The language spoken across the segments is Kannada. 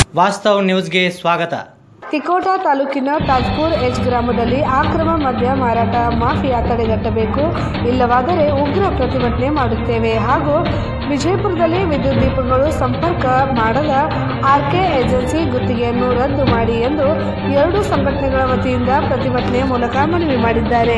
ವಾಸ್ತವ್ ನ್ಯೂಸ್ಗೆ ಸ್ವಾಗತ ತಿಕೋಟ ತಾಲೂಕಿನ ತಾಜ್ಪುರ್ ಎಚ್ ಗ್ರಾಮದಲ್ಲಿ ಅಕ್ರಮ ಮದ್ಯ ಮಾರಾಟ ಮಾಫಿಯಾ ತಡೆಗಟ್ಟಬೇಕು ಇಲ್ಲವಾದರೆ ಉಗ್ರ ಪ್ರತಿಭಟನೆ ಮಾಡುತ್ತೇವೆ ಹಾಗೂ ವಿಜಯಪುರದಲ್ಲಿ ವಿದ್ಯುತ್ ದೀಪಗಳು ಸಂಪರ್ಕ ಮಾಡದ ಆರ್ಕೆ ಏಜೆನ್ಸಿ ಗುತ್ತಿಗೆಯನ್ನು ರದ್ದು ಮಾಡಿ ಎಂದು ಎರಡೂ ಸಂಘಟನೆಗಳ ವತಿಯಿಂದ ಪ್ರತಿಭಟನೆ ಮೂಲಕ ಮನವಿ ಮಾಡಿದ್ದಾರೆ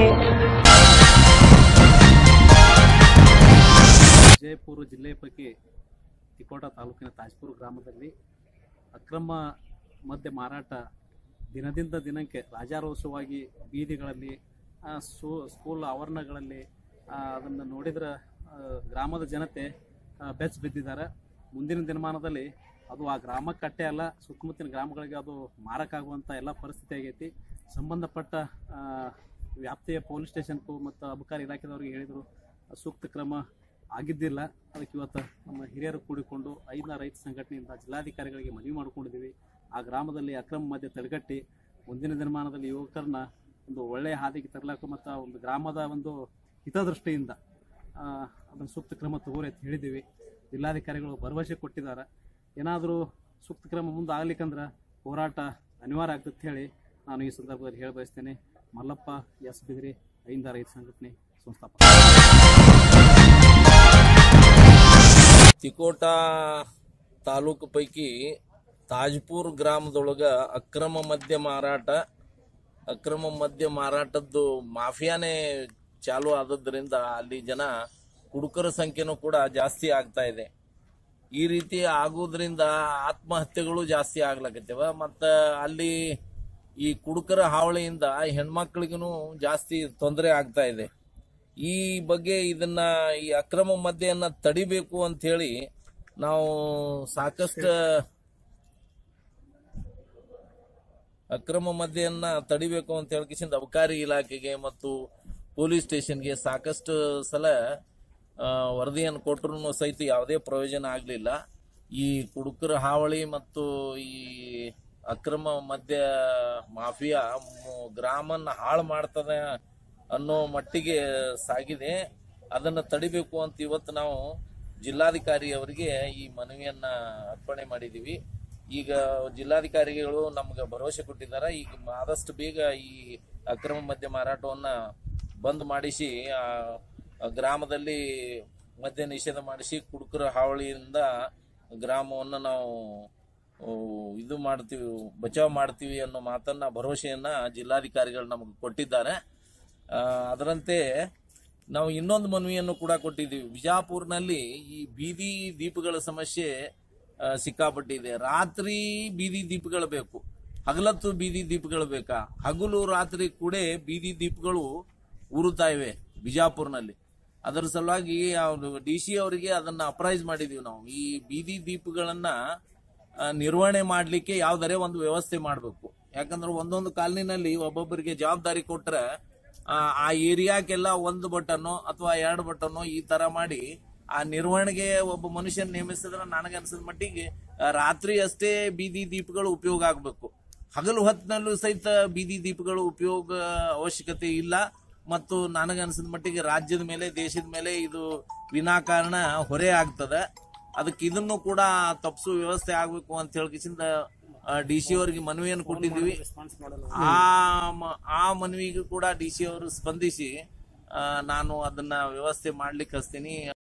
ವಿಜಯಪುರ ಜಿಲ್ಲೆಯ ಪೈಕಿ ತಿಕೋಟ ತಾಲೂಕಿನ ತಾಜ್ಪುರ ಗ್ರಾಮದಲ್ಲಿ ಅಕ್ರಮ ಮದ್ಯ ಮಾರಾಟ ದಿನದಿಂದ ದಿನಕ್ಕೆ ರಾಜಾರೋಷವಾಗಿ ಬೀದಿಗಳಲ್ಲಿ ಆ, ಸೂ ಸ್ಕೂಲ್ ಆವರಣಗಳಲ್ಲಿ ಅದನ್ನು ನೋಡಿದ್ರೆ ಆ, ಗ್ರಾಮದ ಜನತೆ ಆ, ಬೆಚ್ಚ ಬಿದ್ದಿದ್ದಾರೆ ಮುಂದಿನ ದಿನಮಾನದಲ್ಲಿ ಅದು ಆ ಗ್ರಾಮಕ್ಕೆ ಕಟ್ಟೆ ಅಲ್ಲ ಸುತ್ತಮುತ್ತಲಿನ ಗ್ರಾಮಗಳಿಗೆ ಅದು ಮಾರಕ್ಕಾಗುವಂಥ ಎಲ್ಲ ಪರಿಸ್ಥಿತಿ ಆಗೈತಿ ಸಂಬಂಧಪಟ್ಟ ಆ, ವ್ಯಾಪ್ತಿಯ ಪೊಲೀಸ್ ಸ್ಟೇಷನ್ಗೂ ಮತ್ತು ಅಬಕಾರಿ ಇಲಾಖೆದವ್ರಿಗೆ ಹೇಳಿದರು ಸೂಕ್ತ ಕ್ರಮ ಆಗಿದ್ದಿಲ್ಲ ಅದಕ್ಕೆ ಇವತ್ತು ನಮ್ಮ ಹಿರಿಯರು ಕೂಡಿಕೊಂಡು ಐದನ ರೈತ ಸಂಘಟನೆಯಿಂದ ಜಿಲ್ಲಾಧಿಕಾರಿಗಳಿಗೆ ಮನವಿ ಮಾಡಿಕೊಂಡಿದ್ದೀವಿ ಆ ಗ್ರಾಮದಲ್ಲಿ ಅಕ್ರಮ ಮದ್ಯ ತಡೆಗಟ್ಟಿ ಮುಂದಿನ ದಿನಮಾನದಲ್ಲಿ ಯುವಕರನ್ನ ಒಂದು ಒಳ್ಳೆಯ ಹಾದಿಗೆ ತರಲಾಕ ಮತ್ತು ಆ ಒಂದು ಗ್ರಾಮದ ಒಂದು ಹಿತದೃಷ್ಟಿಯಿಂದ ಆ, ಅದನ್ನು ಸೂಕ್ತ ಕ್ರಮ ತಗೋರಿ ಅಂತ ಹೇಳಿದ್ದೀವಿ ಜಿಲ್ಲಾಧಿಕಾರಿಗಳು ಭರವಸೆ ಕೊಟ್ಟಿದ್ದಾರೆ ಏನಾದರೂ ಸೂಕ್ತ ಕ್ರಮ ಮುಂದೆ ಆಗ್ಲಿಕ್ಕಂದ್ರೆ ಹೋರಾಟ ಅನಿವಾರ್ಯ ಆಗ್ತದೆ ಹೇಳಿ ನಾನು ಈ ಸಂದರ್ಭದಲ್ಲಿ ಹೇಳ ಬಯಸ್ತೇನೆ ಮಲ್ಲಪ್ಪ ಎಸ್ ಬಿದ್ರಿ ಐಂದ ರೈತ ಸಂಘಟನೆ ಸಂಸ್ಥಾಪಕ ತಿಕೋಟ ತಾಲೂಕು ಪೈಕಿ ತಾಜ್ಪುರ್ ಗ್ರಾಮದೊಳಗ ಅಕ್ರಮ ಮದ್ಯ ಮಾರಾಟ ಅಕ್ರಮ ಮದ್ಯ ಮಾರಾಟದ್ದು ಮಾಫಿಯಾನೇ ಚಾಲು ಆದದ್ರಿಂದ ಅಲ್ಲಿ ಜನ ಕುಡುಕರ ಸಂಖ್ಯೆನೂ ಕೂಡ ಜಾಸ್ತಿ ಆಗ್ತಾ ಇದೆ ಈ ರೀತಿ ಆಗೋದ್ರಿಂದ ಆತ್ಮಹತ್ಯೆಗಳು ಜಾಸ್ತಿ ಆಗ್ಲಕತ್ತವ ಮತ್ತ ಅಲ್ಲಿ ಈ ಕುಡುಕರ ಹಾವಳಿಯಿಂದ ಹೆಣ್ಮಕ್ಳಿಗೂ ಜಾಸ್ತಿ ತೊಂದರೆ ಆಗ್ತಾ ಇದೆ ಈ ಬಗ್ಗೆ ಇದನ್ನ ಈ ಅಕ್ರಮ ಮದ್ಯನ್ನ ತಡಿಬೇಕು ಅಂತ ಹೇಳಿ ನಾವು ಸಾಕಷ್ಟು ಅಕ್ರಮ ಮದ್ಯನ್ನ ತಡಿಬೇಕು ಅಂತ ಹೇಳ್ಕಿಸಿಂದ ಅಬಕಾರಿ ಇಲಾಖೆಗೆ ಮತ್ತು ಪೊಲೀಸ್ ಸ್ಟೇಷನ್ಗೆ ಸಾಕಷ್ಟು ಸಲ ಆ, ವರದಿಯನ್ನು ಕೊಟ್ಟರು ಸಹಿತ ಯಾವುದೇ ಪ್ರಯೋಜನ ಆಗಲಿಲ್ಲ ಈ ಕುಡುಕರ ಹಾವಳಿ ಮತ್ತು ಈ ಅಕ್ರಮ ಮದ್ಯ ಮಾಫಿಯಾ ಮು- ಗ್ರಾಮನ್ನ ಹಾಳು ಮಾಡ್ತದೆ ಅನ್ನೋ ಮಟ್ಟಿಗೆ ಸಾಗಿದೆ ಅದನ್ನ ತಡಿಬೇಕು ಅಂತ ಇವತ್ತು ನಾವು ಜಿಲ್ಲಾಧಿಕಾರಿ ಅವರಿಗೆ ಈ ಮನವಿಯನ್ನ ಅರ್ಪಣೆ ಮಾಡಿದೀವಿ ಈಗ ಜಿಲ್ಲಾಧಿಕಾರಿಗಳು ನಮ್ಗೆ ಭರವಸೆ ಕೊಟ್ಟಿದ್ದಾರೆ ಈಗ ಆದಷ್ಟು ಬೇಗ ಈ ಅಕ್ರಮ ಮದ್ಯ ಮಾರಾಟವನ್ನ ಬಂದ್ ಮಾಡಿಸಿ ಆ ಆ ಗ್ರಾಮದಲ್ಲಿ ಮದ್ಯ ನಿಷೇಧ ಮಾಡಿಸಿ ಕುಡುಕರ ಹಾವಳಿಯಿಂದ ಗ್ರಾಮವನ್ನು ನಾವು ಆ, ಇದು ಮಾಡ್ತೀವಿ ಬಚಾವ್ ಮಾಡ್ತೀವಿ ಅನ್ನೋ ಮಾತನ್ನ ಭರವಸೆಯನ್ನ ಜಿಲ್ಲಾಧಿಕಾರಿಗಳು ನಮಗೆ ಕೊಟ್ಟಿದ್ದಾರೆ ಆ, ಅದರಂತೆ ನಾವು ಇನ್ನೊಂದು ಮನವಿಯನ್ನು ಕೂಡ ಕೊಟ್ಟಿದ್ದೀವಿ ಬಿಜಾಪುರ್ನಲ್ಲಿ ಈ ಬೀದಿ ದೀಪಗಳ ಸಮಸ್ಯೆ ಆ, ಸಿಕ್ಕಾಪಟ್ಟಿದೆ ರಾತ್ರಿ ಬೀದಿ ದೀಪಗಳು ಬೇಕು ಹಗಲತ್ತು ಬೀದಿ ದೀಪಗಳು ಬೇಕಾ ಹಗಲು ರಾತ್ರಿ ಕೂಡ ಬೀದಿ ದೀಪಗಳು ಉರುತ್ತಾ ಇವೆ ಬಿಜಾಪುರ್ನಲ್ಲಿ ಅದರ ಸಲುವಾಗಿ ಡಿ ಸಿ ಅವರಿಗೆ ಅದನ್ನ ಅಪ್ರೈಸ್ ಮಾಡಿದೀವಿ ನಾವು ಈ ಬೀದಿ ದೀಪಗಳನ್ನ ಆ, ನಿರ್ವಹಣೆ ಮಾಡ್ಲಿಕ್ಕೆ ಯಾವ್ದಾರೇ ಒಂದು ವ್ಯವಸ್ಥೆ ಮಾಡಬೇಕು ಯಾಕಂದ್ರೆ ಒಂದೊಂದು ಕಾಲನಿನಲ್ಲಿ ಒಬ್ಬೊಬ್ಬರಿಗೆ ಜವಾಬ್ದಾರಿ ಕೊಟ್ರೆ ಆ, ಆ ಏರಿಯಾಕ್ಕೆಲ್ಲ ಒಂದು ಬಟನ್ನು ಅಥವಾ ಎರಡು ಬಟನ್ನು ಈ ತರ ಮಾಡಿ ಆ ನಿರ್ವಹಣೆಗೆ ಒಬ್ಬ ಮನುಷ್ಯನ ನೇಮಿಸಿದ್ರೆ ನನಗನ್ಸಿದ ಮಟ್ಟಿಗೆ ಆ, ರಾತ್ರಿ ಅಷ್ಟೇ ಬೀದಿ ದೀಪಗಳು ಉಪಯೋಗ ಆಗಬೇಕು ಹಗಲು ಹೊತ್ತಿನಲ್ಲೂ ಸಹಿತ ಬೀದಿ ದೀಪಗಳು ಉಪಯೋಗ ಅವಶ್ಯಕತೆ ಇಲ್ಲ ಮತ್ತು ನನಗನ್ಸಿದ ಮಟ್ಟಿಗೆ ರಾಜ್ಯದ ಮೇಲೆ ದೇಶದ ಮೇಲೆ ಇದು ವಿನಾಕಾರಣ ಹೊರೆ ಆಗ್ತದೆ ಅದಕ್ಕೆ ಇದನ್ನು ಕೂಡ ತಪ್ಪಿಸುವ ವ್ಯವಸ್ಥೆ ಆಗಬೇಕು ಅಂತ ಹೇಳ್ಕಿಸಿಂದ ಡಿ ಸಿ ಅವರಿಗೆ ಮನವಿಯನ್ನು ಕೊಟ್ಟಿದ್ದೀವಿ ಆ ಮ- ಆ ಮನವಿಗೂ ಕೂಡ ಡಿ ಸಿ ಅವರು ಸ್ಪಂದಿಸಿ ಆ, ನಾನು ಅದನ್ನ ವ್ಯವಸ್ಥೆ ಮಾಡ್ಲಿಕ್ಕೆ ಹಚ್ತೀನಿ